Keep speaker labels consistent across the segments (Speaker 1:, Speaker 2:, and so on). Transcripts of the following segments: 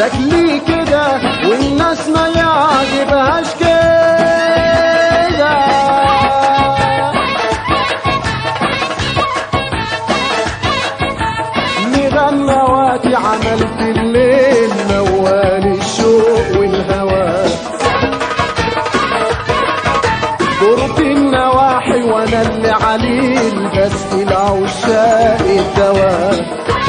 Speaker 1: شكلي كده والناس ما يعجبهاش كده مغنواتي عملت الليل موال الشوق والهوى دورت النواحي وانا اللي عليل بسقي العشاق الدواء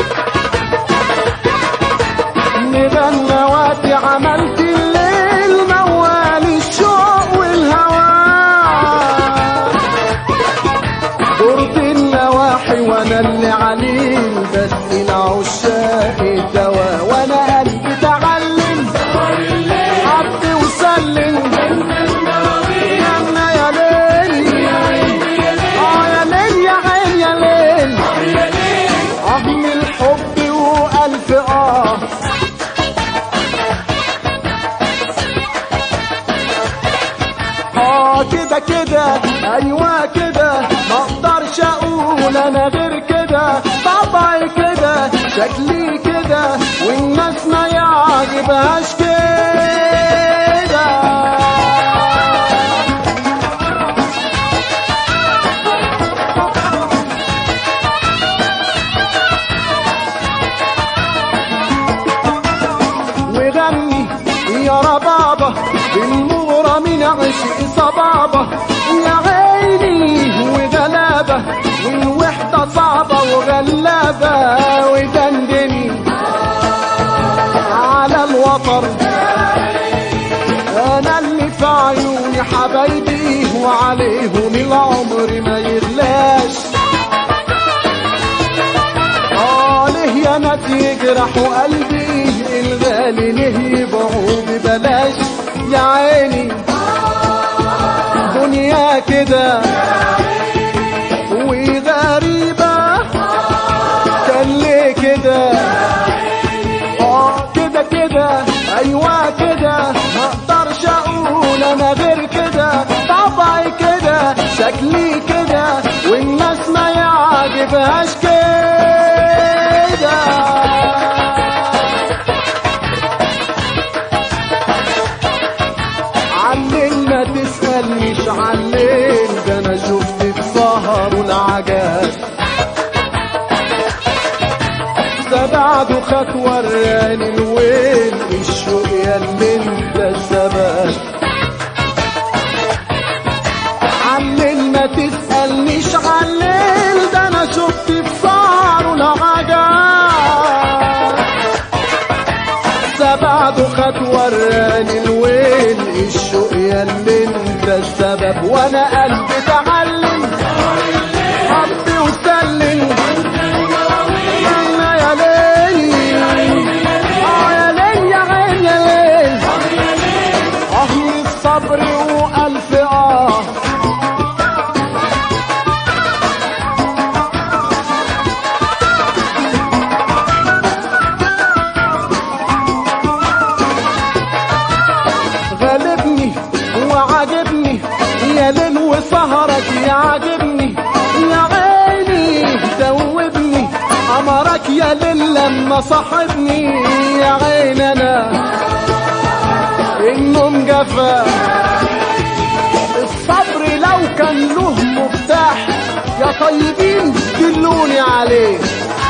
Speaker 1: مغنواتي عملت الليل موال الشوق والهوى دورت النواحي وانا اللي عليل بسقي العشاق الدواء وانا قلبي تعلم حب وسلم يا يا ليل اه يا ليل يا عين يا ليل اه من الحب والف اه اه كده كده ايوه كده ما اقدرش اقول انا غير كده طبعي كده شكلي كده والناس ما يعجبهاش كده وغني يا ربابة بالمغرى من عشق صبابة يا عيني وغلابة والوحدة صعبة وغلابة ودندني على الوطر انا اللي في عيوني حبايبي وعليهم العمر ما يغلاش اه ليه يا ناس يجرحوا قلبي الغالي ليه يبيعوا ببلاش يا عيني دنيا كده وغريبة كان ليه كده اه كده كده ايوه كده ما اقدرش اقول انا غير كده طبعي كده شكلي كده والناس ما يعجبهاش كده علين ما تسألنيش علين ده انا شفت في سهر العجاب ده بعده خد وراني الويل الشوق يا اللي انت السبب علين ما تسألنيش علين ده انا شفت في سهر العجاب ده بعده خد وراني الويل الشوق يا اللي انت السبب وانا قلبي تعلم حب وسلم يا يا ليل اه يا ليل يا عين يا ليل اه من الصبر والف اه غالبني وعاجبني يا ليل وسهرك يعجبني يا عيني دوبني امرك يا ليل لما صاحبني يا عين انا النوم جفا الصبر لو كان له مفتاح يا طيبين دلوني عليه